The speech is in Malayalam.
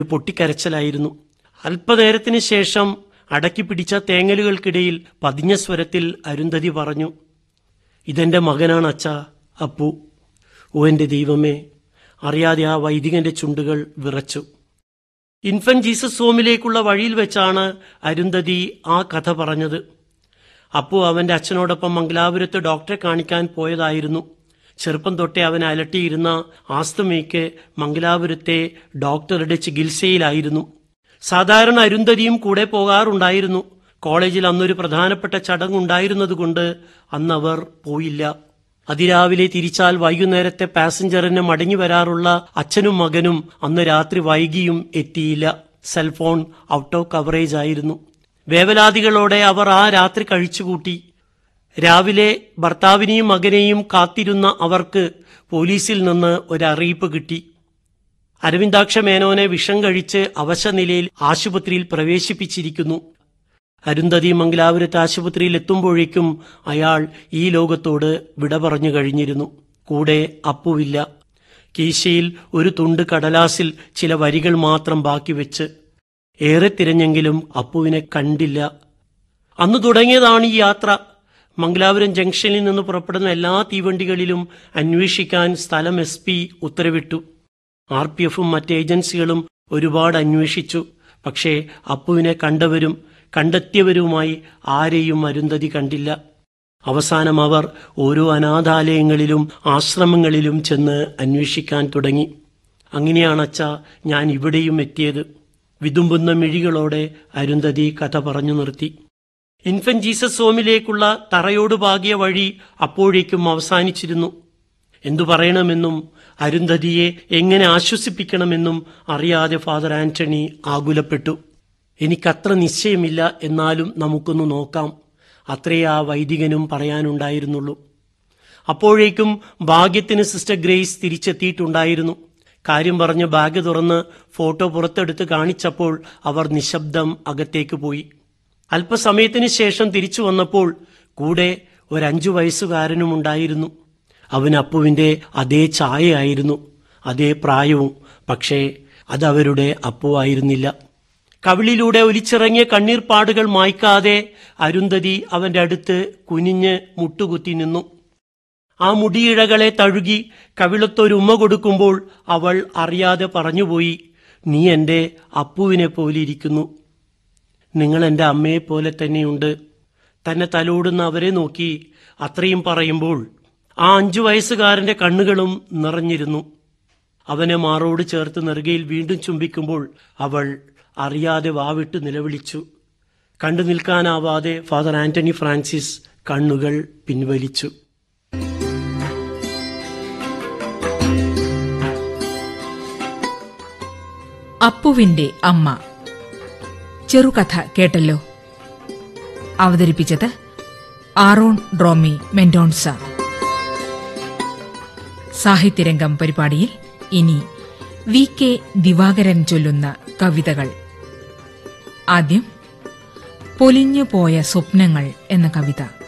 പൊട്ടിക്കരച്ചിലായിരുന്നു അല്പനേരത്തിന് ശേഷം അടക്കി പിടിച്ച തേങ്ങലുകൾക്കിടയിൽ പതിഞ്ഞ സ്വരത്തിൽ അരുന്ധതി പറഞ്ഞു ഇതെന്റെ മകനാണ് അച്ഛ അപ്പു ഓ എന്റെ ദൈവമേ അറിയാതെ ആ വൈദികന്റെ ചുണ്ടുകൾ വിറച്ചു ഇൻഫന്റ് ജീസസ് ഹോമിലേക്കുള്ള വഴിയിൽ വെച്ചാണ് അരുന്ധതി ആ കഥ പറഞ്ഞത് അപ്പു അവന്റെ അച്ഛനോടൊപ്പം മംഗലാപുരത്ത് ഡോക്ടറെ കാണിക്കാൻ പോയതായിരുന്നു ചെറുപ്പം തൊട്ടേ അവൻ അലട്ടിയിരുന്ന ആസ്തമയ്ക്ക് മംഗലാപുരത്തെ ഡോക്ടറുടെ ചികിത്സയിലായിരുന്നു സാധാരണ അരുന്ധതിയും കൂടെ പോകാറുണ്ടായിരുന്നു കോളേജിൽ അന്നൊരു പ്രധാനപ്പെട്ട ചടങ്ങുണ്ടായിരുന്നതുകൊണ്ട് അന്നവർ പോയില്ല അതിരാവിലെ തിരിച്ചാൽ വൈകുന്നേരത്തെ പാസഞ്ചറിന് മടങ്ങി വരാറുള്ള അച്ഛനും മകനും അന്ന് രാത്രി വൈകിയും എത്തിയില്ല സെൽഫോൺ ഔട്ട് ഓഫ് കവറേജ് ആയിരുന്നു വേവലാതികളോടെ അവർ ആ രാത്രി കഴിച്ചുകൂട്ടി രാവിലെ ഭർത്താവിനെയും മകനെയും കാത്തിരുന്ന അവർക്ക് പോലീസിൽ നിന്ന് ഒരു കിട്ടി അരവിന്ദാക്ഷ മേനോനെ വിഷം കഴിച്ച് അവശനിലയിൽ ആശുപത്രിയിൽ പ്രവേശിപ്പിച്ചിരിക്കുന്നു അരുന്ധതി മംഗലാപുരത്ത് ആശുപത്രിയിൽ എത്തുമ്പോഴേക്കും അയാൾ ഈ ലോകത്തോട് വിട പറഞ്ഞു കഴിഞ്ഞിരുന്നു കൂടെ അപ്പുവില്ല കീശയിൽ ഒരു തുണ്ട് കടലാസിൽ ചില വരികൾ മാത്രം ബാക്കി വെച്ച് ഏറെ തിരഞ്ഞെങ്കിലും അപ്പുവിനെ കണ്ടില്ല അന്ന് തുടങ്ങിയതാണ് ഈ യാത്ര മംഗലാപുരം ജംഗ്ഷനിൽ നിന്ന് പുറപ്പെടുന്ന എല്ലാ തീവണ്ടികളിലും അന്വേഷിക്കാൻ സ്ഥലം എസ് പി ഉത്തരവിട്ടു ആർ പി എഫും മറ്റ് ഏജൻസികളും ഒരുപാട് അന്വേഷിച്ചു പക്ഷേ അപ്പുവിനെ കണ്ടവരും കണ്ടെത്തിയവരുമായി ആരെയും അരുന്ധതി കണ്ടില്ല അവസാനം അവർ ഓരോ അനാഥാലയങ്ങളിലും ആശ്രമങ്ങളിലും ചെന്ന് അന്വേഷിക്കാൻ തുടങ്ങി അങ്ങനെയാണ് അച്ഛ ഞാൻ ഇവിടെയും എത്തിയത് വിതുമ്പുന്ന മിഴികളോടെ അരുന്ധതി കഥ പറഞ്ഞു നിർത്തി ഇൻഫന്റ് ജീസസ് ഹോമിലേക്കുള്ള തറയോട് പാകിയ വഴി അപ്പോഴേക്കും അവസാനിച്ചിരുന്നു എന്തു പറയണമെന്നും അരുന്ധതിയെ എങ്ങനെ ആശ്വസിപ്പിക്കണമെന്നും അറിയാതെ ഫാദർ ആന്റണി ആകുലപ്പെട്ടു എനിക്കത്ര നിശ്ചയമില്ല എന്നാലും നമുക്കൊന്ന് നോക്കാം അത്രേ ആ വൈദികനും പറയാനുണ്ടായിരുന്നുള്ളൂ അപ്പോഴേക്കും ഭാഗ്യത്തിന് സിസ്റ്റർ ഗ്രേസ് തിരിച്ചെത്തിയിട്ടുണ്ടായിരുന്നു കാര്യം പറഞ്ഞ് ബാഗ് തുറന്ന് ഫോട്ടോ പുറത്തെടുത്ത് കാണിച്ചപ്പോൾ അവർ നിശബ്ദം അകത്തേക്ക് പോയി അല്പസമയത്തിന് ശേഷം തിരിച്ചു വന്നപ്പോൾ കൂടെ ഒരഞ്ചു വയസ്സുകാരനും ഉണ്ടായിരുന്നു അവൻ അപ്പുവിന്റെ അതേ ചായയായിരുന്നു അതേ പ്രായവും പക്ഷേ അതവരുടെ അപ്പുവായിരുന്നില്ല കവിളിലൂടെ ഒലിച്ചിറങ്ങിയ കണ്ണീർപ്പാടുകൾ മായ്ക്കാതെ അരുന്ധതി അവന്റെ അടുത്ത് കുനിഞ്ഞ് മുട്ടുകുത്തി നിന്നു ആ മുടിയിഴകളെ തഴുകി കവിളത്തൊരു ഉമ്മ കൊടുക്കുമ്പോൾ അവൾ അറിയാതെ പറഞ്ഞുപോയി നീ എന്റെ അപ്പുവിനെ പോലെ ഇരിക്കുന്നു നിങ്ങൾ എന്റെ അമ്മയെ പോലെ തന്നെയുണ്ട് തന്നെ തലോടുന്ന അവരെ നോക്കി അത്രയും പറയുമ്പോൾ ആ അഞ്ചു വയസ്സുകാരന്റെ കണ്ണുകളും നിറഞ്ഞിരുന്നു അവനെ മാറോട് ചേർത്ത് നെറുകയിൽ വീണ്ടും ചുംബിക്കുമ്പോൾ അവൾ അറിയാതെ വാവിട്ട് നിലവിളിച്ചു കണ്ടു നിൽക്കാനാവാതെ ഫാദർ ആന്റണി ഫ്രാൻസിസ് കണ്ണുകൾ പിൻവലിച്ചു അപ്പുവിന്റെ അമ്മ ചെറുകഥ കേട്ടല്ലോ അവതരിപ്പിച്ചത് ആറോൺ ഡ്രോമി മെൻഡോൺസ സാഹിത്യരംഗം പരിപാടിയിൽ ഇനി വി കെ ദിവാകരൻ ചൊല്ലുന്ന കവിതകൾ ആദ്യം പൊലിഞ്ഞുപോയ സ്വപ്നങ്ങൾ എന്ന കവിത